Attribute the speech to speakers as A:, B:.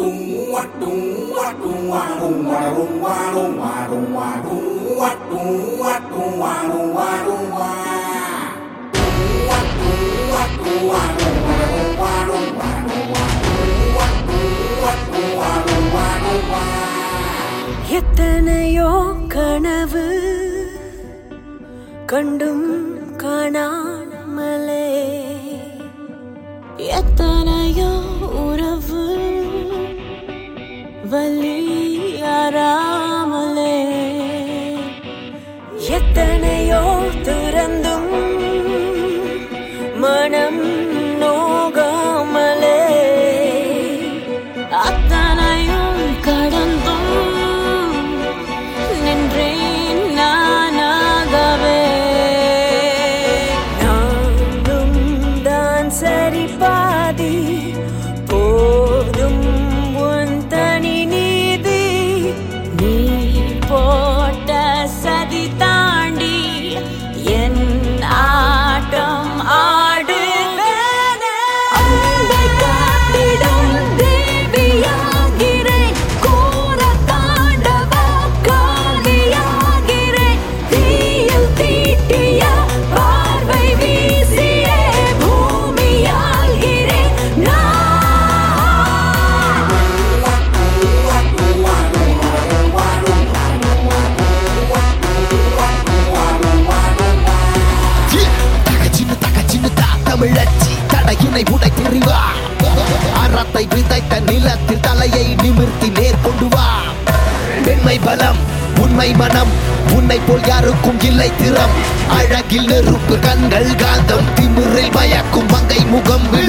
A: எத்தனையோ கனவு கண்டும் காணாமலே எத்தனையோ உறவு வலியாராமலே எத்தனையோ துறந்தும் மனம் நோகாமலே அத்தனையும் கடந்தும் நின்றேன் நானாகவே நானும் தான் சரி பாதி போதும் உன் தனி நீதி நீ போட்ட சதி தாண்டி என் ஆட்டம் ஆடுவேனே அன்பை காத்திடும் தேவியாகிறேன் கோர தாண்டவ காவியாகிறேன் தீயில் தீட்டிய பார்வை வீசியே பூமியாகிறேன் நான்
B: தகச்சின்னு தகச்சின்னு தா தமிழச்சி தடையினை உடை தெரிவா அறத்தை விதைத்த நிலத்தில் தலையை நிமிர்த்தி நேர்கொண்டு வா பெண்மை பலம் உண்மை மனம் உன்னை போல் யாருக்கும் இல்லை திறம் அழகில் நெருப்பு கண்கள் காந்தம் திமிரில் மயக்கும் மங்கை முகம்